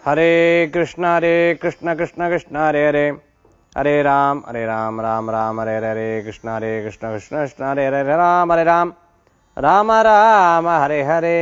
ஹரே கிருஷ்ண ஹரே கிருஷ்ண கிருஷ்ண கிருஷ்ண ஹரே ஹரே ஹரே ராம் ஹரே ராம் ராம் ராம் ஹரே ஹரே ஹரே கிருஷ்ண ஹரே கிருஷ்ண கிருஷ்ண கிருஷ்ண ஹரே ஹரே ஹரே ராம் ஹரே ராம் ராம ராம ஹரே ஹரே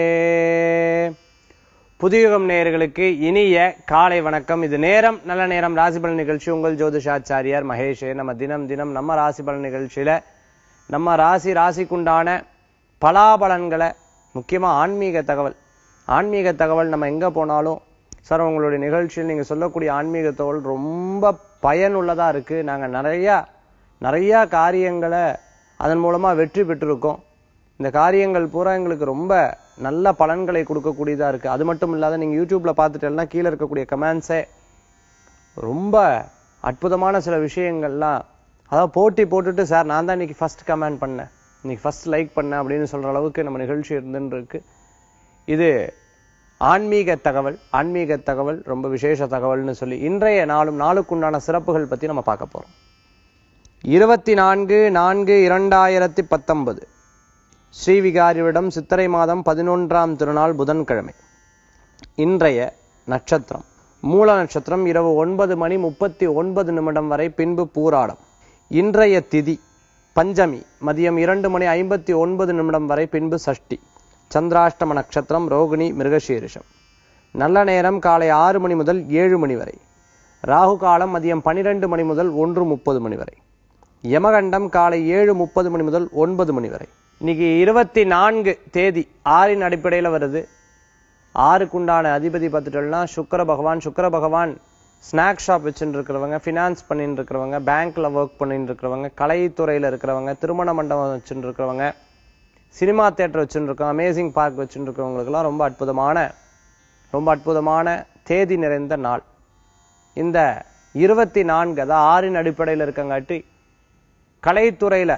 புதியுகம் நேயர்களுக்கு இனிய காலை வணக்கம் இது நேரம் நல்ல நேரம் ராசிபலன் நிகழ்ச்சி உங்கள் ஜோதிஷாச்சாரியார் மகேஷே நம்ம தினம் தினம் நம்ம ராசிபலன் நிகழ்ச்சியில நம்ம ராசி ராசிக்குண்டான பலாபலன்களை முக்கியமா ஆன்மீக தகவல் ஆன்மீக தகவல் நம்ம எங்க போனாலும் சார் உங்களுடைய நிகழ்ச்சியில் நீங்க சொல்லக்கூடிய ஆன்மீக தகவல் ரொம்ப பயனுள்ளதா இருக்கு நாங்க நிறைய நிறைய காரியங்களை அதன் மூலமா வெற்றி பெற்றிருக்கோம் இந்த காரியங்கள் பூரா எங்களுக்கு ரொம்ப நல்ல பலன்களை கொடுக்கக்கூடியதா இருக்கு அது மட்டும் இல்லாத நீங்க யூடியூப்ல பார்த்துட்டேன்னா கீழே இருக்கக்கூடிய கமெண்ட்ஸே ரொம்ப அற்புதமான சில விஷயங்கள்லாம் அதாவது போட்டி போட்டுட்டு சார் நான் தான் இன்னைக்கு ஃபர்ஸ்ட் கமெண்ட் பண்ணேன் இன்னைக்கு ஃபர்ஸ்ட் லைக் பண்ணேன் அப்படின்னு சொல்ற அளவுக்கு நம்ம நிகழ்ச்சி இருந்துன்னு இருக்கு இது ஆன்மீக தகவல் ஆன்மீக தகவல் ரொம்ப விசேஷ தகவல்னு சொல்லி இன்றைய நாளும் நாளுக்குண்டான சிறப்புகள் பத்தி நம்ம பார்க்க போறோம் இருபத்தி நான்கு நான்கு இரண்டாயிரத்தி பத்தொன்பது ஸ்ரீவிகாரிவிடம் சித்திரை மாதம் பதினொன்றாம் திருநாள் புதன்கிழமை இன்றைய நட்சத்திரம் மூல நட்சத்திரம் இரவு ஒன்பது மணி முப்பத்தி ஒன்பது நிமிடம் வரை பின்பு பூராடம் இன்றைய திதி பஞ்சமி மதியம் இரண்டு மணி ஐம்பத்தி ஒன்பது நிமிடம் வரை பின்பு சஷ்டி சந்திராஷ்டம நட்சத்திரம் ரோகிணி மிருகசீரிஷம் நல்ல நேரம் காலை ஆறு மணி முதல் ஏழு மணி வரை ராகு காலம் மதியம் பனிரெண்டு மணி முதல் ஒன்று முப்பது மணி வரை யமகண்டம் காலை ஏழு முப்பது மணி முதல் ஒன்பது மணி வரை இன்னைக்கு இருபத்தி நான்கு தேதி ஆறின் அடிப்படையில் வருது ஆறுக்குண்டான அதிபதி பார்த்துட்டோம்னா சுக்கர பகவான் சுக்கர பகவான் ஸ்நாக் ஷாப் வச்சுட்டு இருக்கிறவங்க ஃபினான்ஸ் பண்ணிட்டு இருக்கிறவங்க பேங்க்ல ஒர்க் பண்ணிட்டு இருக்கிறவங்க கலைத்துறையில இருக்கிறவங்க திருமண மண்டபம் வச்சுட்டு இருக்கிறவங்க சினிமா தேட்டர் வச்சுட்டு இருக்கோம் அமேசிங் பார்க் வச்சுட்டு இருக்கிறவங்களுக்கெல்லாம் ரொம்ப அற்புதமான ரொம்ப அற்புதமான தேதி நிறைந்த நாள் இந்த இருபத்தி நான்கு அதாவது ஆறின் அடிப்படையில் இருக்கங்காட்டி கலைத்துறையில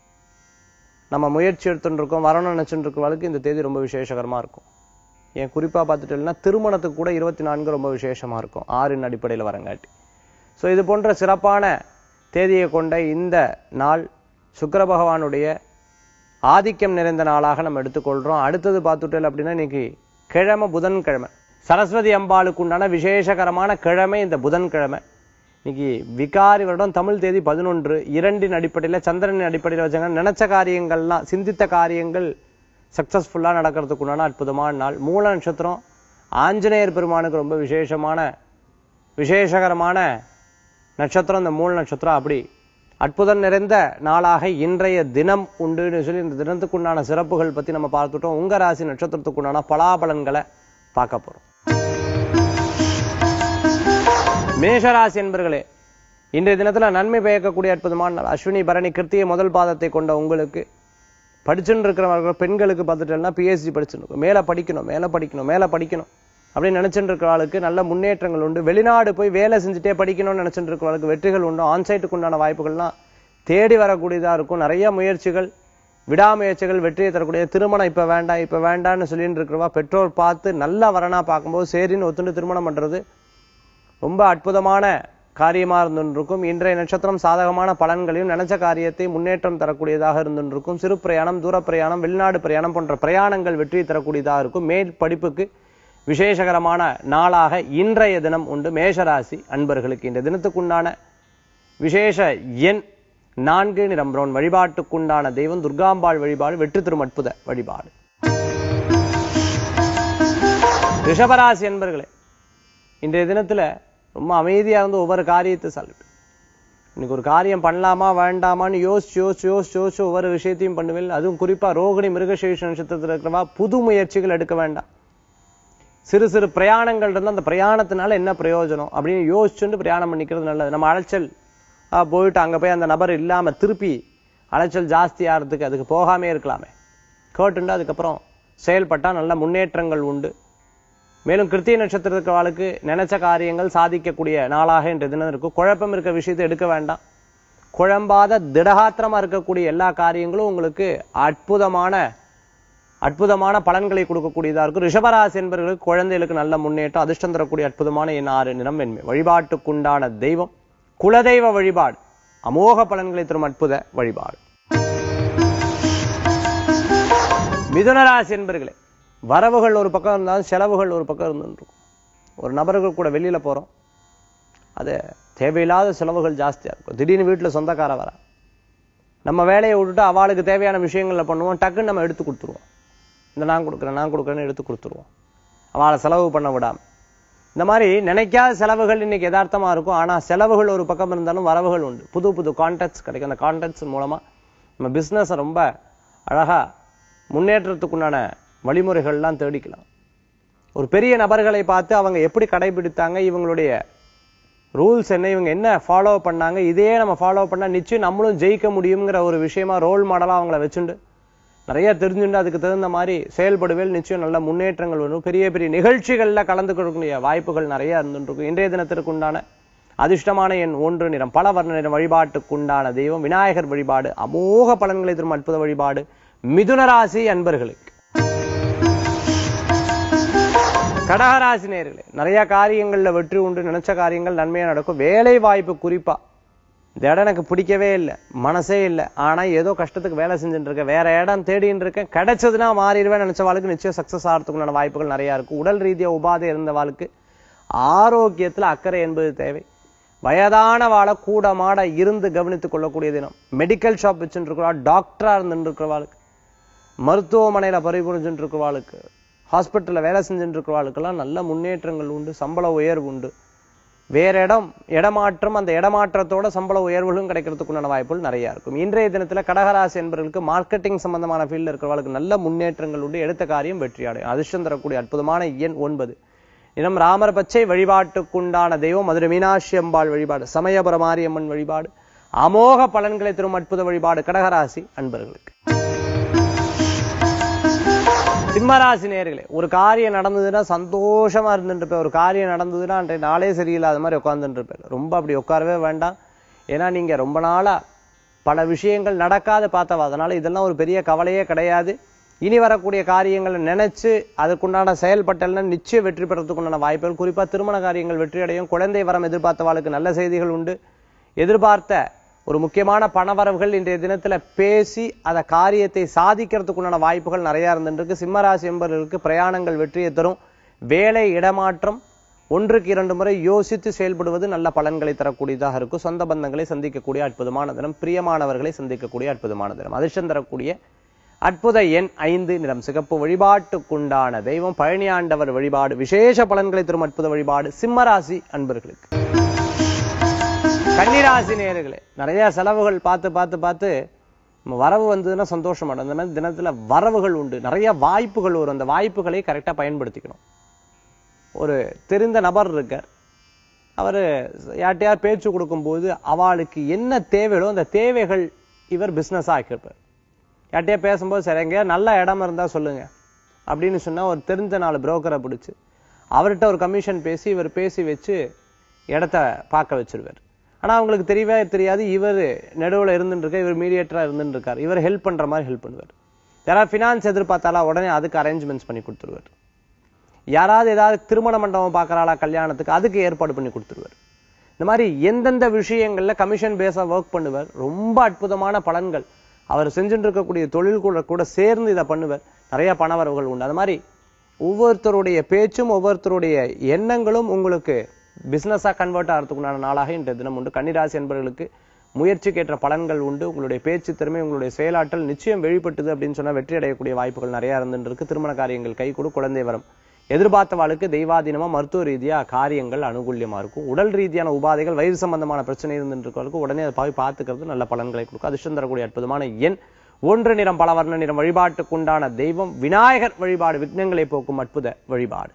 நம்ம முயற்சி எடுத்துட்டு இருக்கோம் வரணும்னு நினைச்சுட்டு இருக்கவங்களுக்கு இந்த தேதி ரொம்ப விசேஷகரமா இருக்கும் ஏன் குறிப்பா பார்த்துட்டோம்னா திருமணத்துக்கு கூட இருபத்தி நான்கு ரொம்ப விசேஷமா இருக்கும் ஆறின் அடிப்படையில் வரங்காட்டி ஸோ இது போன்ற சிறப்பான தேதியை கொண்ட இந்த நாள் சுக்கிர பகவானுடைய ஆதிக்கம் நிறைந்த நாளாக நம்ம எடுத்துக்கொள்றோம் அடுத்தது பார்த்துட்டோம் அப்படின்னா இன்னைக்கு கிழமை புதன்கிழமை சரஸ்வதி அம்பாளுக்கு உண்டான விசேஷகரமான கிழமை இந்த புதன்கிழமை இன்னைக்கு விகாரி வருடம் தமிழ் தேதி பதினொன்று இரண்டின் அடிப்படையில் சந்திரனின் அடிப்படையில் வச்சாங்க நினைச்ச காரியங்கள்லாம் சிந்தித்த காரியங்கள் சக்சஸ்ஃபுல்லாக நடக்கிறதுக்கு உண்டான அற்புதமான நாள் மூல நட்சத்திரம் ஆஞ்சநேயர் பெருமானுக்கு ரொம்ப விசேஷமான விசேஷகரமான நட்சத்திரம் இந்த மூல நட்சத்திரம் அப்படி அற்புதம் நிறைந்த நாளாக இன்றைய தினம் உண்டுன்னு சொல்லி இந்த தினத்துக்கு உண்டான சிறப்புகள் பத்தி நம்ம பார்த்துட்டோம் உங்க ராசி நட்சத்திரத்துக்கு உண்டான பலாபலன்களை பார்க்க போறோம் மேஷராசி என்பர்களே இன்றைய தினத்துல நன்மை பயக்கக்கூடிய அற்புதமான நாள் அஸ்வினி பரணி கிருத்திய முதல் பாதத்தை கொண்ட உங்களுக்கு படிச்சுட்டு இருக்கிறவர்கள் பெண்களுக்கு பார்த்துட்டோம்னா பிஎஸ்சி படிச்சுட்டு இருக்கும் மேல படிக்கணும் மேல படிக்கணும் மேல படிக்கணும் அப்படின்னு நினைச்சுட்டு இருக்கிறவளுக்கு நல்ல முன்னேற்றங்கள் உண்டு வெளிநாடு போய் வேலை செஞ்சுட்டே படிக்கணும்னு நினைச்சுட்டு இருக்கிறவளுக்கு வெற்றிகள் உண்டு ஆன்சைட்டுக்கு உண்டான வாய்ப்புகள்லாம் தேடி வரக்கூடியதா இருக்கும் நிறைய முயற்சிகள் விடாமுயற்சிகள் வெற்றியை தரக்கூடிய திருமணம் இப்ப வேண்டாம் இப்ப வேண்டாம்னு சொல்லிட்டு இருக்கிறவா பெற்றோர் பார்த்து நல்ல வரனா பார்க்கும்போது சரின்னு ஒத்துண்டு திருமணம் பண்றது ரொம்ப அற்புதமான காரியமா இருந்துருக்கும் இன்றைய நட்சத்திரம் சாதகமான பலன்களையும் நினைச்ச காரியத்தை முன்னேற்றம் தரக்கூடியதாக இருந்துருக்கும் சிறு பிரயாணம் தூர பிரயாணம் வெளிநாடு பிரயாணம் போன்ற பிரயாணங்கள் வெற்றி தரக்கூடியதாக இருக்கும் மேல் படிப்புக்கு விசேஷகரமான நாளாக இன்றைய தினம் உண்டு மேஷராசி அன்பர்களுக்கு இந்த தினத்துக்குண்டான விசேஷ எண் நான்கு நிறம் பிரவுன் வழிபாட்டுக்குண்டான தெய்வம் துர்காம்பாள் வழிபாடு வெற்றி தரும் அற்புத வழிபாடு ரிஷபராசி என்பர்களே இன்றைய தினத்துல ரொம்ப அமைதியா இருந்து ஒவ்வொரு காரியத்தை சொல்லிட்டு இன்னைக்கு ஒரு காரியம் பண்ணலாமா வேண்டாமான்னு யோசிச்சு யோசிச்சு யோசிச்சு யோசிச்சு ஒவ்வொரு விஷயத்தையும் பண்ணுவேன் அதுவும் குறிப்பா ரோகிணி மிருகசேஷ நட்சத்திரத்தில் இருக்கிறவா புது முயற்சிகள் எடுக்க வேண்டாம் சிறு சிறு பிரயாணங்கள் இருந்தால் அந்த பிரயாணத்தினால என்ன பிரயோஜனம் அப்படின்னு யோசிச்சுட்டு பிரயாணம் பண்ணிக்கிறது நல்லது நம்ம அலைச்சல் ஆ, போயிட்டு அங்க போய் அந்த நபர் இல்லாம திருப்பி அலைச்சல் ஜாஸ்தி ஆகிறதுக்கு அதுக்கு போகாமே இருக்கலாமே கேட்டுண்டு அதுக்கப்புறம் செயல்பட்டா நல்ல முன்னேற்றங்கள் உண்டு மேலும் கிருத்திய நட்சத்திரத்துக்கு வாழ்க்கு நினைச்ச காரியங்கள் சாதிக்கக்கூடிய நாளாக இன்றைய தினம் இருக்கும் குழப்பம் இருக்க விஷயத்தை எடுக்க வேண்டாம் குழம்பாத திடகாத்திரமா இருக்கக்கூடிய எல்லா காரியங்களும் உங்களுக்கு அற்புதமான அற்புதமான பலன்களை கொடுக்கக்கூடியதா இருக்கும் ரிஷபராசி என்பவர்களுக்கு குழந்தைகளுக்கு நல்ல முன்னேற்றம் அதிர்ஷ்டம் தரக்கூடிய அற்புதமான எண் ஆறு நிறம் வெண்மை வழிபாட்டுக்குண்டான தெய்வம் குலதெய்வ வழிபாடு அமோக பலன்களை தரும் அற்புத வழிபாடு மிதுனராசி என்பர்களே வரவுகள் ஒரு பக்கம் இருந்தாலும் செலவுகள் ஒரு பக்கம் இருந்துருக்கும் ஒரு நபர்கள் கூட வெளியில போறோம் அது தேவையில்லாத செலவுகள் ஜாஸ்தியா இருக்கும் திடீர்னு வீட்டுல சொந்தக்கார வரா நம்ம வேலையை விட்டுட்டு அவளுக்கு தேவையான விஷயங்களை பண்ணுவோம் டக்குன்னு நம்ம எடுத்து கொடுத்துருவோம் இந்த நான் கொடுக்குறேன் நான் கொடுக்குறேன்னு எடுத்து கொடுத்துருவோம் அவளை செலவு பண்ண விடாம இந்த மாதிரி நினைக்காத செலவுகள் இன்னைக்கு யதார்த்தமா இருக்கும் ஆனா செலவுகள் ஒரு பக்கம் இருந்தாலும் வரவுகள் உண்டு புது புது கான்டாக்ட்ஸ் கிடைக்கும் அந்த கான்டாக்ட்ஸ் மூலமா நம்ம பிசினஸை ரொம்ப அழகா முன்னேற்றத்துக்குண்டான வழிமுறைகள்லாம் தேடிக்கலாம் ஒரு பெரிய நபர்களை பார்த்து அவங்க எப்படி கடைபிடித்தாங்க இவங்களுடைய ரூல்ஸ் என்ன இவங்க என்ன ஃபாலோ பண்ணாங்க இதே நம்ம ஃபாலோ பண்ணா நிச்சயம் நம்மளும் ஜெயிக்க முடியுங்கிற ஒரு விஷயமா ரோல் மாடலா அவங்கள வச்சுண்டு நிறைய தெரிஞ்சுண்டு அதுக்கு தகுந்த மாதிரி செயல்படுவேல் நிச்சயம் நல்ல முன்னேற்றங்கள் வரும் பெரிய பெரிய நிகழ்ச்சிகள்ல கலந்துக்கக்கூடிய வாய்ப்புகள் நிறைய இருந்துட்டு இருக்கும் இன்றைய தினத்திற்கு உண்டான அதிர்ஷ்டமான எண் ஒன்று நிறம் பல வர்ண நிறம் வழிபாட்டுக்குண்டான தெய்வம் விநாயகர் வழிபாடு அமோக பலன்களை தரும் அற்புத வழிபாடு மிதுன ராசி அன்பர்களுக்கு கடகராசி நேர்களே நிறைய காரியங்கள்ல வெற்றி உண்டு நினைச்ச காரியங்கள் நன்மையா நடக்கும் வேலை வாய்ப்பு குறிப்பா இந்த இடம் எனக்கு பிடிக்கவே இல்லை மனசே இல்லை ஆனா ஏதோ கஷ்டத்துக்கு வேலை செஞ்சுட்டு இருக்கேன் வேற இடம் தேடின்னு இருக்கேன் கிடைச்சதுன்னா மாறிடுவேன் நினைச்ச வாழ்க்கை நிச்சயம் சக்சஸ் ஆகிறதுக்குண்டான வாய்ப்புகள் நிறைய இருக்கும் உடல் ரீதியா உபாதை இருந்த வாழ்க்கை ஆரோக்கியத்துல அக்கறை என்பது தேவை வயதான வாழ கூட மாட இருந்து கவனித்துக் கொள்ளக்கூடிய தினம் மெடிக்கல் ஷாப் வச்சுட்டு இருக்கிறவா டாக்டரா இருந்துட்டு இருக்கிறவாளுக்கு மருத்துவமனையில பரிபுரிஞ்சுட்டு இருக்கிறவாளுக்கு ஹாஸ்பிட்டல்ல வேலை செஞ்சுட்டு இருக்கிறவாளுக்கெல்லாம் நல்ல முன்னேற்றங்கள் உண்டு சம்பள உயர்வு உண்டு வேற இடம் இடமாற்றம் அந்த இடமாற்றத்தோட சம்பள உயர்வுகளும் கிடைக்கிறதுக்குண்டான வாய்ப்புகள் நிறைய இருக்கும் இன்றைய தினத்துல கடகராசி என்பவர்களுக்கு மார்க்கெட்டிங் சம்பந்தமான ஃபீல்ட்ல இருக்கிறவர்களுக்கு நல்ல முன்னேற்றங்கள் உண்டு எடுத்த காரியம் வெற்றி அடையும் அதிர்ஷ்டம் தரக்கூடிய அற்புதமான எண் ஒன்பது இனம் ராமர் பச்சை வழிபாட்டுக்குண்டான தெய்வம் மதுரை மீனாட்சி அம்பாள் வழிபாடு சமயபுர மாரியம்மன் வழிபாடு அமோக பலன்களை தரும் அற்புத வழிபாடு கடகராசி அன்பர்களுக்கு சிம்மராசி நேர்களே ஒரு காரியம் நடந்ததுன்னா சந்தோஷமா இருந்துட்டு இருப்பேன் ஒரு காரியம் நடந்ததுன்னா அன்றைய நாளே சரியில்லாத மாதிரி உட்கார்ந்துட்டு இருப்பேன் ரொம்ப அப்படி உட்காரவே வேண்டாம் ஏன்னா நீங்க ரொம்ப நாளா பல விஷயங்கள் நடக்காத பார்த்தவா அதனால இதெல்லாம் ஒரு பெரிய கவலையே கிடையாது இனி வரக்கூடிய காரியங்களை நினைச்சு அதுக்குண்டான செயல்பட்டல்னா நிச்சயம் வெற்றி பெறத்துக்குண்டான வாய்ப்புகள் குறிப்பா திருமண காரியங்கள் வெற்றி அடையும் குழந்தை வரம் எதிர்பார்த்தவாளுக்கு நல்ல செய்திகள் உண்டு எதிர்பார்த்த ஒரு முக்கியமான பணவரவுகள் இன்றைய தினத்துல பேசி அந்த காரியத்தை சாதிக்கிறதுக்குண்டான வாய்ப்புகள் நிறைய இருந்துருக்கு சிம்மராசி என்பவர்களுக்கு பிரயாணங்கள் வெற்றியை தரும் வேலை இடமாற்றம் ஒன்றுக்கு இரண்டு முறை யோசித்து செயல்படுவது நல்ல பலன்களை தரக்கூடியதாக இருக்கும் சொந்த பந்தங்களை சந்திக்கக்கூடிய அற்புதமான தினம் பிரியமானவர்களை சந்திக்கக்கூடிய அற்புதமான தினம் அதிர்ஷ்டம் தரக்கூடிய அற்புத எண் ஐந்து நிறம் சிகப்பு வழிபாட்டுக்குண்டான தெய்வம் பழனியாண்டவர் வழிபாடு விசேஷ பலன்களை தரும் அற்புத வழிபாடு சிம்மராசி அன்பர்களுக்கு கன்னிராசி நேயர்களே நிறைய செலவுகள் பார்த்து பார்த்து பார்த்து நம்ம வரவு வந்ததுன்னா சந்தோஷம் அந்த மாதிரி தினத்துல வரவுகள் உண்டு நிறைய வாய்ப்புகள் வரும் அந்த வாய்ப்புகளை கரெக்டா பயன்படுத்திக்கணும் ஒரு தெரிந்த நபர் இருக்கார் அவர் யார்ட்டையார் பேச்சு கொடுக்கும்போது அவளுக்கு என்ன தேவையோ அந்த தேவைகள் இவர் பிசினஸ் ஆக்கியிருப்பார் யார்ட்டையா பேசும்போது சரி எங்கேயா நல்ல இடம் இருந்தா சொல்லுங்க அப்படின்னு சொன்னா ஒரு தெரிஞ்ச நாலு புரோக்கரை பிடிச்சு அவர்கிட்ட ஒரு கமிஷன் பேசி இவர் பேசி வச்சு இடத்த பார்க்க வச்சிருவார் ஆனா அவங்களுக்கு தெரியவே தெரியாது இவர் நடுவுல இருந்துட்டு இருக்க இவர் மீடியேட்டரா இருந்துட்டு இருக்கார் இவர் ஹெல்ப் பண்ற மாதிரி ஹெல்ப் பண்ணுவார் யாராவது ஃபினான்ஸ் எதிர்பார்த்தாலா உடனே அதுக்கு அரேஞ்ச்மெண்ட்ஸ் பண்ணி கொடுத்துருவார் யாராவது ஏதாவது திருமண மண்டபம் பார்க்கறாளா கல்யாணத்துக்கு அதுக்கு ஏற்பாடு பண்ணி கொடுத்துருவார் இந்த மாதிரி எந்தெந்த விஷயங்கள்ல கமிஷன் பேஸா ஒர்க் பண்ணுவார் ரொம்ப அற்புதமான பலன்கள் அவர் செஞ்சுட்டு இருக்கக்கூடிய தொழில் கூட கூட சேர்ந்து இதை பண்ணுவார் நிறைய பணவரவுகள் உண்டு அது மாதிரி ஒவ்வொருத்தருடைய பேச்சும் ஒவ்வொருத்தருடைய எண்ணங்களும் உங்களுக்கு பிசினஸா கன்வெர்ட் ஆகிறதுக்குண்டான நாளாக இன்றைய தினம் உண்டு கன்னிராசி என்பவர்களுக்கு முயற்சிக்கேற்ற பலன்கள் உண்டு உங்களுடைய பேச்சு திறமை உங்களுடைய செயலாற்றல் நிச்சயம் வெளிப்பட்டது அப்படின்னு சொன்னா வெற்றி அடையக்கூடிய வாய்ப்புகள் நிறைய இருந்துட்டு இருக்கு திருமண காரியங்கள் கை கொடு குழந்தை வரம் எதிர்பார்த்தவாளுக்கு தெய்வாதீனமா மருத்துவ ரீதியா காரியங்கள் அனுகூல்யமா இருக்கும் உடல் ரீதியான உபாதைகள் வயிறு சம்பந்தமான பிரச்சனை இருந்துட்டு இருக்கவங்களுக்கு உடனே அதை போய் பார்த்துக்கிறது நல்ல பலன்களை கொடுக்கும் அதிர்ஷ்டம் தரக்கூடிய அற்புதமான எண் ஒன்று நிறம் பல வர்ண நிறம் வழிபாட்டுக்குண்டான தெய்வம் விநாயகர் வழிபாடு விக்னங்களை போக்கும் அற்புத வழிபாடு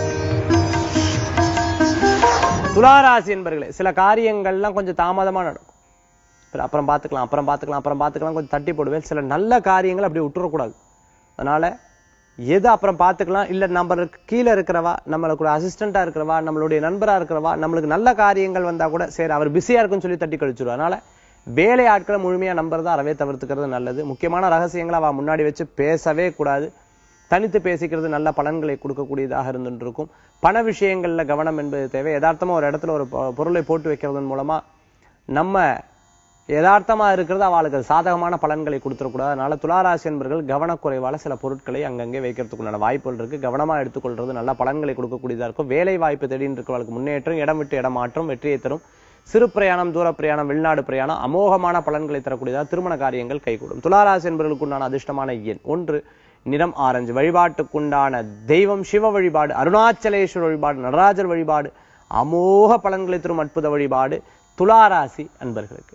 துளாராசி என்பர்களே சில காரியங்கள்லாம் கொஞ்சம் தாமதமா நடக்கும் அப்புறம் அப்புறம் பார்த்துக்கலாம் அப்புறம் பார்த்துக்கலாம் அப்புறம் பார்த்துக்கலாம் கொஞ்சம் தட்டி போடுவேன் சில நல்ல காரியங்கள் அப்படி விட்டுறக்கூடாது அதனால எது அப்புறம் பார்த்துக்கலாம் இல்ல நம்மளுக்கு கீழே இருக்கிறவா நம்மளுக்கு ஒரு அசிஸ்டண்டா இருக்கிறவா நம்மளுடைய நண்பரா இருக்கிறவா நம்மளுக்கு நல்ல காரியங்கள் வந்தா கூட சரி அவர் பிஸியா இருக்குன்னு சொல்லி தட்டி கழிச்சிருவா அதனால வேலை ஆட்களை முழுமையா நம்புறதா அறவே தவிர்த்துக்கிறது நல்லது முக்கியமான ரகசியங்களை அவ முன்னாடி வச்சு பேசவே கூடாது தனித்து பேசிக்கிறது நல்ல பலன்களை கொடுக்கக்கூடியதாக இருந்துட்டு இருக்கும் பண விஷயங்கள்ல கவனம் என்பது தேவை யதார்த்தமா ஒரு இடத்துல ஒரு பொ- பொருளை போட்டு வைக்கிறதன் மூலமா நம்ம யதார்த்தமா இருக்கிறது அவளுக்கு அது சாதகமான பலன்களை கொடுத்துடக்கூடாது அதனால துளாராசி என்பர்கள் கவனக்குறைவால சில பொருட்களை அங்கங்கே வைக்கிறதுக்குண்டான வாய்ப்புகள் இருக்கு கவனமா எடுத்துக்கொள்றது நல்ல பலன்களை கொடுக்கக்கூடியதா இருக்கும் வேலை வாய்ப்பு தேடின்னு இருக்கிறவர்களுக்கு முன்னேற்றம் இடம் விட்டு இடம் மாற்றம் வெற்றியை தரும் சிறு பிரயாணம் தூர பிரயாணம் வெளிநாடு பிரயாணம் அமோகமான பலன்களை தரக்கூடியதா திருமண காரியங்கள் கைகூடும் துளாராசி என்பவர்களுக்குண்டான அதிர்ஷ்டமான எண் ஒன்று நிறம் ஆரஞ்சு வழிபாட்டுக்குண்டான தெய்வம் சிவ வழிபாடு அருணாச்சலேஸ்வர வழிபாடு நடராஜர் வழிபாடு அமோக பலன்களை தரும் அற்புத வழிபாடு துளாராசி அன்பர்களுக்கு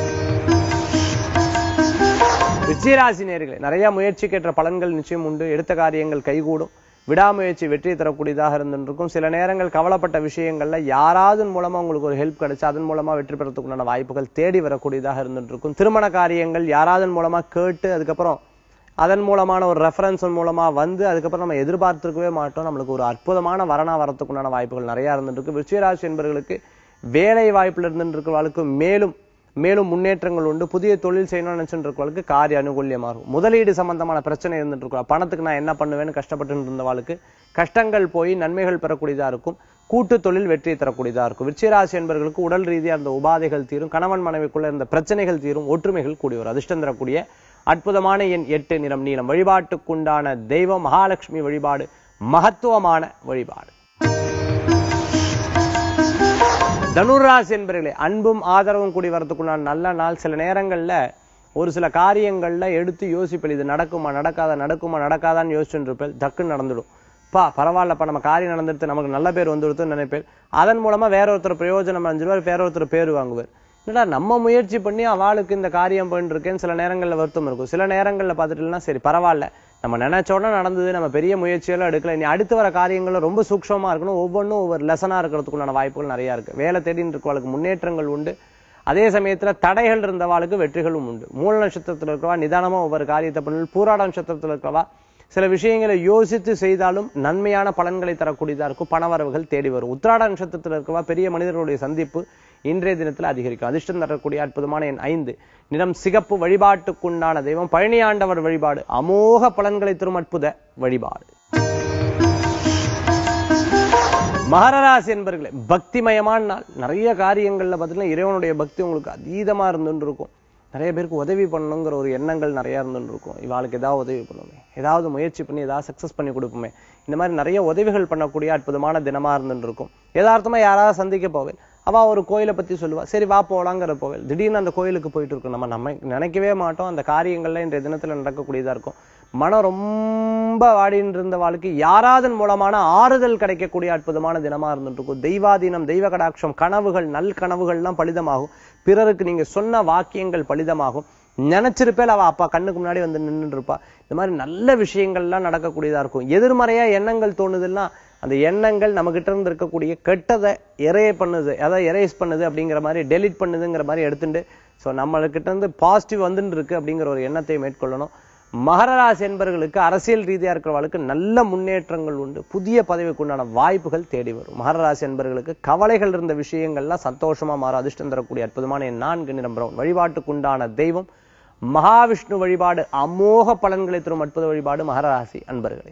விஜயராசி நேர்களே நிறைய முயற்சிக்கேற்ற பலன்கள் நிச்சயம் உண்டு எடுத்த காரியங்கள் கைகூடும் விடாமுயற்சி வெற்றி தரக்கூடியதாக இருந்துருக்கும் சில நேரங்கள் கவலைப்பட்ட விஷயங்கள்ல யாராவது மூலமா உங்களுக்கு ஒரு ஹெல்ப் கிடைச்சு அதன் மூலமா வெற்றி பெறத்துக்குண்டான வாய்ப்புகள் தேடி வரக்கூடியதாக இருந்துருக்கும் திருமண காரியங்கள் யாராவது மூலமா கேட்டு அதுக்கப்புறம் அதன் மூலமான ஒரு ரெஃபரன்ஸ் மூலமா வந்து அதுக்கப்புறம் நம்ம எதிர்பார்த்திருக்கவே மாட்டோம் நம்மளுக்கு ஒரு அற்புதமான வரனா வரத்துக்குண்டான வாய்ப்புகள் நிறைய இருந்துருக்கு விருச்சிகராசி என்பவர்களுக்கு வேலை வாய்ப்புல இருந்துட்டு இருக்கிறவர்களுக்கு மேலும் மேலும் முன்னேற்றங்கள் உண்டு புதிய தொழில் செய்யணும்னு நினைச்சுட்டு இருக்கவளுக்கு காரிய அனுகூல்யமா இருக்கும் முதலீடு சம்பந்தமான பிரச்சனை இருந்துட்டு இருக்கும் பணத்துக்கு நான் என்ன பண்ணுவேன்னு கஷ்டப்பட்டு இருந்தவாளுக்கு கஷ்டங்கள் போய் நன்மைகள் பெறக்கூடியதா இருக்கும் கூட்டு தொழில் வெற்றியை தரக்கூடியதா இருக்கும் விருச்சிகராசி என்பவர்களுக்கு உடல் ரீதியா இருந்த உபாதைகள் தீரும் கணவன் மனைவிக்குள்ள இருந்த பிரச்சனைகள் தீரும் ஒற்றுமைகள் கூடி வரும் அதிர்ஷ்டம் தரக்கூடிய அற்புதமான எண் எட்டு நிறம் நீளம் வழிபாட்டுக்குண்டான தெய்வம் மகாலட்சுமி வழிபாடு மகத்துவமான வழிபாடு தனுராசி என்பர்களே அன்பும் ஆதரவும் கூடி வரதுக்குண்டான நல்ல நாள் சில நேரங்கள்ல ஒரு சில காரியங்கள்ல எடுத்து யோசிப்பேன் இது நடக்குமா நடக்காதா நடக்குமா நடக்காதான்னு யோசிச்சுட்டு இருப்பேன் டக்குன்னு நடந்துடும் பா பரவாயில்லப்பா நம்ம காரியம் நடந்துடுத்து நமக்கு நல்ல பேர் வந்துடுத்துன்னு நினைப்பேன் அதன் மூலமா வேற ஒருத்தர் பிரயோஜனம் அடைஞ்சிருவார் வேற ஒருத்தர் பேர் வாங்குவார் என்னடா நம்ம முயற்சி பண்ணி அவளுக்கு இந்த காரியம் பண்ணிட்டு இருக்கேன்னு சில நேரங்கள்ல வருத்தம் இருக்கும் சில நேரங்கள்ல பார்த்துட்டுனா சரி பரவாயில்ல நம்ம நினைச்ச உடனே நடந்தது நம்ம பெரிய முயற்சியெல்லாம் எடுக்கல இனி அடுத்து வர காரியங்களும் ரொம்ப சூக்ஷமா இருக்கணும் ஒவ்வொன்றும் ஒவ்வொரு லெசனா இருக்கிறதுக்குண்டான வாய்ப்புகள் நிறைய இருக்கு வேலை தேடின்னு இருக்கவளுக்கு முன்னேற்றங்கள் உண்டு அதே சமயத்துல தடைகள் இருந்தவாளுக்கு வெற்றிகளும் உண்டு மூல நட்சத்திரத்துல இருக்கவா நிதானமா ஒவ்வொரு காரியத்தை பண்ணி பூராட நட்சத்திரத்துல இருக்கவா சில விஷயங்களை யோசித்து செய்தாலும் நன்மையான பலன்களை தரக்கூடியதா இருக்கும் பணவரவுகள் தேடி வரும் உத்திராட நட்சத்திரத்துல இருக்கவா பெரிய மனிதர்களுடைய சந்திப்பு இன்றைய தினத்துல அதிகரிக்கும் அதிர்ஷ்டம் தரக்கூடிய அற்புதமான எண் ஐந்து நிறம் சிகப்பு வழிபாட்டுக்குண்டான தெய்வம் பழனி ஆண்டவர் வழிபாடு அமோக பலன்களை தரும் அற்புத வழிபாடு மகரராசி என்பர்களே பக்திமயமான நாள் நிறைய காரியங்கள்ல பார்த்தீங்கன்னா இறைவனுடைய பக்தி உங்களுக்கு அதீதமா இருந்துட்டு இருக்கும் நிறைய பேருக்கு உதவி பண்ணணுங்கிற ஒரு எண்ணங்கள் நிறைய இருந்துட்டு இருக்கும் இவாளுக்கு ஏதாவது உதவி பண்ணுமே ஏதாவது முயற்சி பண்ணி ஏதாவது சக்சஸ் பண்ணி கொடுப்போமே இந்த மாதிரி நிறைய உதவிகள் பண்ணக்கூடிய அற்புதமான தினமா இருந்துட்டு இருக்கும் யதார்த்தமா யாராவது சந்திக்க போவேன் அவ ஒரு கோயிலை பத்தி சொல்லுவா சரி வா போலாங்கிற போவேன் திடீர்னு அந்த கோயிலுக்கு போயிட்டு இருக்கோம் நம்ம நம்ம நினைக்கவே மாட்டோம் அந்த காரியங்கள்ல இன்றைய தினத்துல நடக்கக்கூடியதா இருக்கும் மனம் ரொம்ப வாடின்னு இருந்த வாழ்க்கை யாராதன் மூலமான ஆறுதல் கிடைக்கக்கூடிய அற்புதமான தினமா இருந்துட்டு இருக்கும் தெய்வாதீனம் தெய்வ கடாட்சம் கனவுகள் நல் கனவுகள்லாம் பலிதமாகும் பிறருக்கு நீங்க சொன்ன வாக்கியங்கள் பலிதமாகும் நினைச்சிருப்பேல் அவ அப்பா கண்ணுக்கு முன்னாடி வந்து நின்னுட்டு இருப்பா இந்த மாதிரி நல்ல விஷயங்கள்லாம் நடக்கக்கூடியதா இருக்கும் எதிர்மறையா எண்ணங்கள் தோணுதுன்னா அந்த எண்ணங்கள் நம்ம கிட்ட இருந்து இருக்கக்கூடிய கெட்டதை எரே பண்ணுது அதாவது எரேஸ் பண்ணுது அப்படிங்கிற மாதிரி டெலிட் பண்ணுதுங்கிற மாதிரி எடுத்துட்டு ஸோ நம்மளுக்கிட்ட இருந்து பாசிட்டிவ் வந்துட்டு இருக்கு அப்படிங்கிற ஒரு எண்ணத்தை மேற்கொள்ளணும் மகர ராசி என்பவர்களுக்கு அரசியல் ரீதியா இருக்கிறவர்களுக்கு நல்ல முன்னேற்றங்கள் உண்டு புதிய பதவிக்கு உண்டான வாய்ப்புகள் தேடி வரும் மகர ராசி என்பவர்களுக்கு கவலைகள் இருந்த விஷயங்கள்லாம் சந்தோஷமா மாறும் அதிர்ஷ்டம் தரக்கூடிய அற்புதமான என் நான்கு நிறம் பிரவுன் வழிபாட்டுக்கு உண்டான தெய்வம் மகாவிஷ்ணு வழிபாடு அமோக பலன்களை தரும் அற்புத வழிபாடு மகர ராசி அன்பர்களே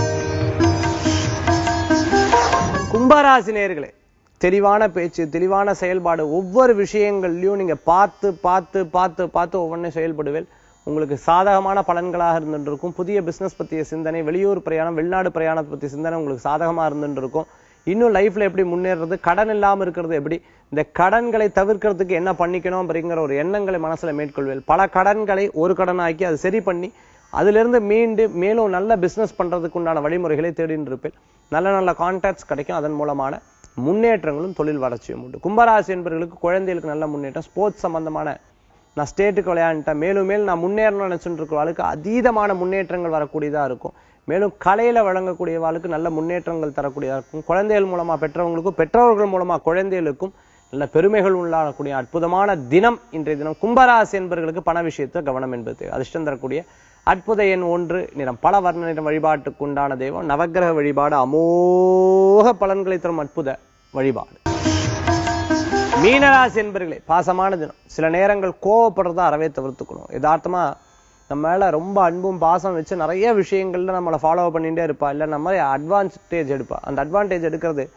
கும்பராசி நேர்களே தெளிவான பேச்சு தெளிவான செயல்பாடு ஒவ்வொரு விஷயங்கள்லயும் நீங்க பார்த்து பார்த்து பார்த்து பார்த்து ஒவ்வொன்றையும் செயல்படுவேன் உங்களுக்கு சாதகமான பலன்களாக இருந்துட்டு இருக்கும் புதிய பிசினஸ் பத்திய சிந்தனை வெளியூர் பிரயாணம் வெளிநாடு பிரயாணத்தை பத்திய சிந்தனை உங்களுக்கு சாதகமா இருந்துட்டு இருக்கும் இன்னும் லைஃப்ல எப்படி முன்னேறது கடன் இல்லாம இருக்கிறது எப்படி இந்த கடன்களை தவிர்க்கிறதுக்கு என்ன பண்ணிக்கணும் அப்படிங்கிற ஒரு எண்ணங்களை மனசுல மேற்கொள்வேன் பல கடன்களை ஒரு கடனாக்கி அதை சரி பண்ணி அதிலிருந்து மீண்டு மேலும் நல்ல பிசினஸ் பண்றதுக்கு உண்டான வழிமுறைகளை தேடின்னு இருப்பேன் நல்ல நல்ல கான்டாக்ட்ஸ் கிடைக்கும் அதன் மூலமான முன்னேற்றங்களும் தொழில் வளர்ச்சியும் உண்டு கும்பராசி என்பவர்களுக்கு குழந்தைகளுக்கு நல்ல முன்னேற்றம் ஸ்போர்ட்ஸ் சம்பந்தமான நான் ஸ்டேட்டுக்கு விளையாண்டுட்டேன் மேலும் மேலும் நான் முன்னேறணும்னு நினைச்சுட்டு இருக்கிறவளுக்கு அதீதமான முன்னேற்றங்கள் வரக்கூடியதா இருக்கும் மேலும் கலையில வழங்கக்கூடியவாளுக்கு நல்ல முன்னேற்றங்கள் தரக்கூடியதா இருக்கும் குழந்தைகள் மூலமா பெற்றவங்களுக்கும் பெற்றோர்கள் மூலமா குழந்தைகளுக்கும் நல்ல பெருமைகள் உள்ளாகக்கூடிய அற்புதமான தினம் இன்றைய தினம் கும்பராசி என்பவர்களுக்கு பண விஷயத்துல கவனம் என்பது அதிர்ஷ்டம் தரக்கூடிய அற்புத எண் ஒன்று நிறம் பல வர்ண நிறம் வழிபாட்டுக்கு உண்டான தெய்வம் நவக்கிரக வழிபாடு அமோக பலன்களை தரும் அற்புத வழிபாடு மீனராசி என்பர்களே பாசமான தினம் சில நேரங்கள் கோவப்படுறத அறவே தவிர்த்துக்கணும் யதார்த்தமா நம்ம மேல ரொம்ப அன்பும் பாசம் வச்சு நிறைய விஷயங்கள்ல நம்மளை ஃபாலோ பண்ணிட்டே இருப்பா இல்ல நம்ம அட்வான்டேஜ் எடுப்பா அந்த அட்வான்டேஜ் எடுக்கிறது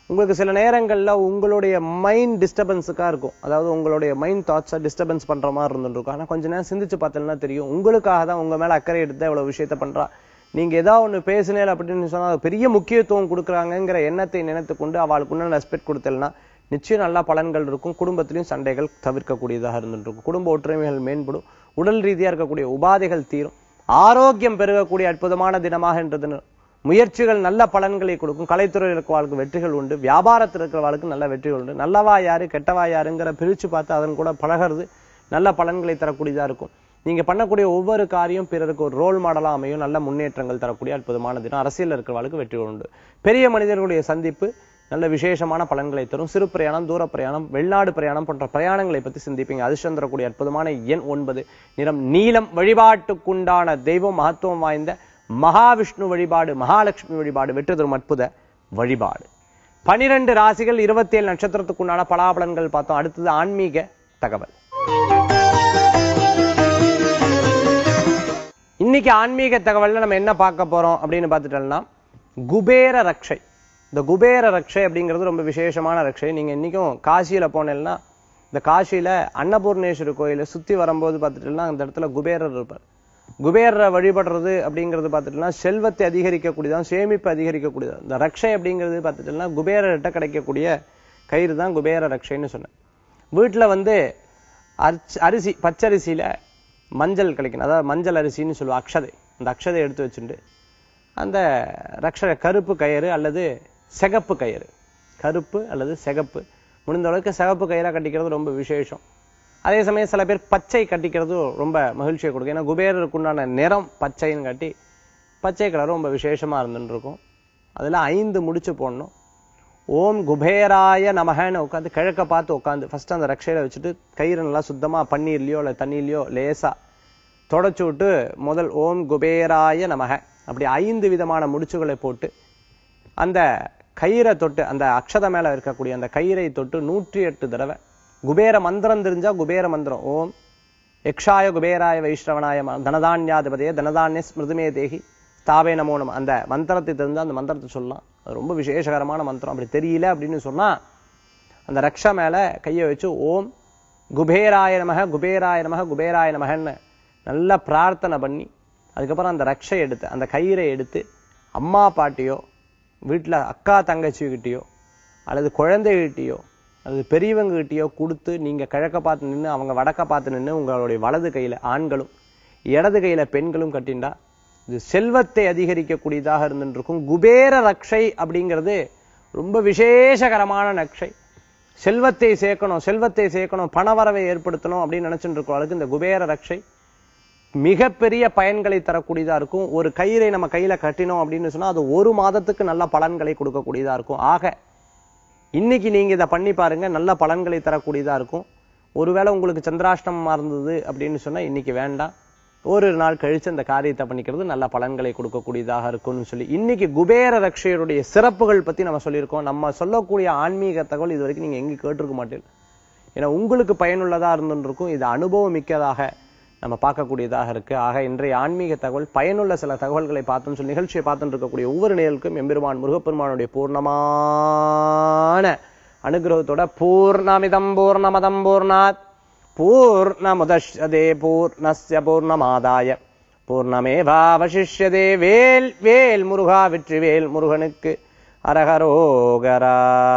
உங்களுக்கு சில நேரங்கள்ல உங்களுடைய மைண்ட் டிஸ்டர்பன்ஸுக்காக இருக்கும் அதாவது உங்களுடைய மைண்ட் தாட்ஸை டிஸ்டர்பன்ஸ் பண்ற மாதிரி இருந்துருக்கும் ஆனா கொஞ்ச நேரம் சிந்திச்சு பார்த்தீங்கன்னா தெரியும் உங்களுக்காக தான் உங்க மேல அக்கறை எடுத்து இவ்வளவு விஷயத்த பண்றா நீங்க ஏதாவது ஒண்ணு பேசினேன் அப்படின்னு சொன்னா அது பெரிய முக்கியத்துவம் கொடுக்குறாங்கங்கிற எண்ணத்தை நினைத்து கொண்டு அவளுக்கு உண்டான ரெஸ்பெக்ட் கொடுத்தல்னா நிச்சயம் நல்ல பலன்கள் இருக்கும் குடும்பத்திலையும் சண்டைகள் தவிர்க்கக்கூடியதாக இருந்துருக்கும் குடும்ப ஒற்றுமைகள் மேம்படும் உடல் ரீதியா இருக்கக்கூடிய உபாதைகள் தீரும் ஆரோக்கியம் பெருகக்கூடிய அற்புதமான தினமாக இன்றது முயற்சிகள் நல்ல பலன்களை கொடுக்கும் கலைத்துறையில் இருக்கிறவாளுக்கு வெற்றிகள் உண்டு வியாபாரத்தில் இருக்கிறவாளுக்கு நல்ல வெற்றிகள் உண்டு நல்லவா யாரு கெட்டவா யாருங்கிற பிரிச்சு பார்த்து அதன் கூட பழகிறது நல்ல பலன்களை தரக்கூடியதா இருக்கும் நீங்க பண்ணக்கூடிய ஒவ்வொரு காரியம் பிறருக்கு ஒரு ரோல் மாடலா அமையும் நல்ல முன்னேற்றங்கள் தரக்கூடிய அற்புதமான தினம் அரசியல் இருக்கிறவாளுக்கு வெற்றி உண்டு பெரிய மனிதர்களுடைய சந்திப்பு நல்ல விசேஷமான பலன்களை தரும் சிறு பிரயாணம் தூர பிரயாணம் வெளிநாடு பிரயாணம் போன்ற பிரயாணங்களை பத்தி சிந்திப்பீங்க அதிர்ஷ்டம் தரக்கூடிய அற்புதமான எண் ஒன்பது நிறம் நீலம் வழிபாட்டுக்குண்டான தெய்வம் மகத்துவம் வாய்ந்த மகாவிஷ்ணு வழிபாடு மகாலட்சுமி வழிபாடு வெற்றி தரும் அற்புத வழிபாடு பனிரெண்டு ராசிகள் இருபத்தி ஏழு நட்சத்திரத்துக்குண்டான பலாபலன்கள் பார்த்தோம் அடுத்தது ஆன்மீக தகவல் இன்னைக்கு ஆன்மீக தகவல்ல நம்ம என்ன பார்க்க போறோம் அப்படின்னு பார்த்துட்டோம்னா குபேர ரக்ஷை இந்த குபேர ரக்ஷை அப்படிங்கிறது ரொம்ப விசேஷமான ரக்ஷை நீங்க இன்னைக்கும் காசியில போனேன்னா இந்த காசியில அன்னபூர்ணேஸ்வரர் கோயிலை சுத்தி வரும்போது பார்த்துட்டோம்னா அந்த இடத்துல குபேரர் இருப்பார் குபேரரை வழிபடுறது அப்படிங்கிறது பார்த்துட்டோம்னா செல்வத்தை அதிகரிக்கக்கூடியதான் சேமிப்பு அதிகரிக்கக்கூடியதான் இந்த ரக்ஷை அப்படிங்கிறது பார்த்துட்டோம்னா குபேரர்கிட்ட கிடைக்கக்கூடிய கயிறு தான் குபேர ரக்ஷைன்னு சொன்னேன் வீட்டுல வந்து அரிசி அரிசி பச்சரிசியில மஞ்சள் கிடைக்கணும் அதாவது மஞ்சள் அரிசின்னு சொல்லுவோம் அக்ஷதை அந்த அக்ஷதை எடுத்து வச்சுட்டு அந்த ரக்ஷ கருப்பு கயிறு அல்லது சிகப்பு கயிறு கருப்பு அல்லது சிகப்பு முடிந்த அளவுக்கு சிகப்பு கயிறா கட்டிக்கிறது ரொம்ப விசேஷம் அதே சமயம் சில பேர் பச்சை கட்டிக்கிறதும் ரொம்ப மகிழ்ச்சியை கொடுக்கும் ஏன்னா குபேரருக்கு உண்டான நிறம் பச்சைன்னு காட்டி பச்சை கலர் ரொம்ப விசேஷமா இருந்துட்டு இருக்கும் அதுல ஐந்து முடிச்சு போடணும் ஓம் குபேராய நமகன்னு உட்காந்து கிழக்க பார்த்து உட்காந்து ஃபர்ஸ்ட் அந்த ரக்ஷையில வச்சுட்டு கயிறு நல்லா சுத்தமா பன்னீர்லயோ இல்ல தண்ணியிலயோ லேசா தொடச்சு விட்டு முதல் ஓம் குபேராய நமக அப்படி ஐந்து விதமான முடிச்சுகளை போட்டு அந்த கயிறை தொட்டு அந்த அக்ஷத மேல இருக்கக்கூடிய அந்த கயிறை தொட்டு நூற்றி எட்டு தடவை குபேர மந்திரம் தெரிஞ்சா குபேர மந்திரம் ஓம் யக்ஷாய குபேராய வைஷ்ணவனாய ம- தனதான்யாதிபதியே தனதான்ய ஸ்மிருதுமே தேகி ஸ்தாபே நமோ நம அந்த மந்திரத்தை தெரிஞ்சா அந்த மந்திரத்தை சொல்லலாம் அது ரொம்ப விசேஷகரமான மந்திரம் அப்படி தெரியல அப்படின்னு சொன்னா அந்த ரக்ஷா மேல கையை வச்சு ஓம் குபேராய நமக குபேராய நமக குபேராய நமகன்னு நல்லா பிரார்த்தனை பண்ணி அதுக்கப்புறம் அந்த ரக்ஷை எடுத்து அந்த கயிறை எடுத்து அம்மா பாட்டியோ வீட்டுல அக்கா தங்கச்சிகிட்டயோ அல்லது குழந்தைகிட்டயோ அல்லது பெரியவங்ககிட்டயோ கொடுத்து நீங்க கிழக்க பார்த்து நின்னு அவங்க வடக்க பார்த்து நின்னு உங்களுடைய வலது கையில ஆண்களும் இடது கையில பெண்களும் கட்டிண்டா இது செல்வத்தை அதிகரிக்கக்கூடியதாக இருந்துருக்கும் குபேர ரக்ஷை அப்படிங்கிறது ரொம்ப விசேஷகரமான நக்ஷை செல்வத்தை சேர்க்கணும் செல்வத்தை சேர்க்கணும் பணவரவை ஏற்படுத்தணும் அப்படின்னு நினைச்சுட்டு இருக்கவங்களுக்கு இந்த குபேர ரக்ஷை மிகப்பெரிய பயன்களை தரக்கூடியதா இருக்கும் ஒரு கயிறை நம்ம கையில கட்டினோம் அப்படின்னு சொன்னா அது ஒரு மாதத்துக்கு நல்ல பலன்களை கொடுக்கக்கூடியதா இருக்கும் ஆக இன்னைக்கு நீங்க இதை பண்ணி பாருங்க நல்ல பலன்களை தரக்கூடியதா இருக்கும் ஒருவேளை உங்களுக்கு சந்திராஷ்டமமா இருந்தது அப்படின்னு சொன்னா இன்னைக்கு வேண்டாம் ஒரு நாள் கழிச்சு அந்த காரியத்தை பண்ணிக்கிறது நல்ல பலன்களை கொடுக்கக்கூடியதாக இருக்கும்னு சொல்லி இன்னைக்கு குபேர ரக்ஷையருடைய சிறப்புகள் பத்தி நம்ம சொல்லியிருக்கோம் நம்ம சொல்லக்கூடிய ஆன்மீக தகவல் இது வரைக்கும் நீங்க எங்கேயும் கேட்டிருக்க மாட்டீங்க ஏன்னா உங்களுக்கு பயனுள்ளதா இருந்துருக்கும் இது அனுபவம் மிக்கதாக நம்ம பார்க்கக்கூடியதாக இருக்கு ஆக இன்றைய ஆன்மீக தகவல் பயனுள்ள சில தகவல்களை பார்த்தோம் சொல்லி நிகழ்ச்சியை பார்த்துட்டு இருக்கக்கூடிய ஒவ்வொரு நேர்களுக்கும் எம்பெருமான் முருகப்பெருமானுடைய பூர்ணமான அனுகிரகத்தோட பூர்ணமிதம் பூர்ணமதம் பூர்ணாத் பூர்ணமுதஷ்யதே பூர்ணஸ்ய பூர்ணமாதாய பூர்ணமேவாவசிஷ்யதே வேல் வேல் முருகா வெற்றி வேல் முருகனுக்கு அரகரோகரா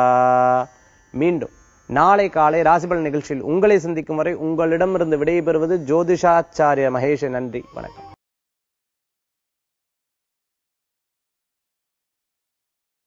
மீண்டும் நாளை காலை ராசிபலன் நிகழ்ச்சியில் உங்களை சந்திக்கும் வரை உங்களிடமிருந்து விடைபெறுவது ஜோதிஷாச்சாரிய மகேஷ் நன்றி வணக்கம்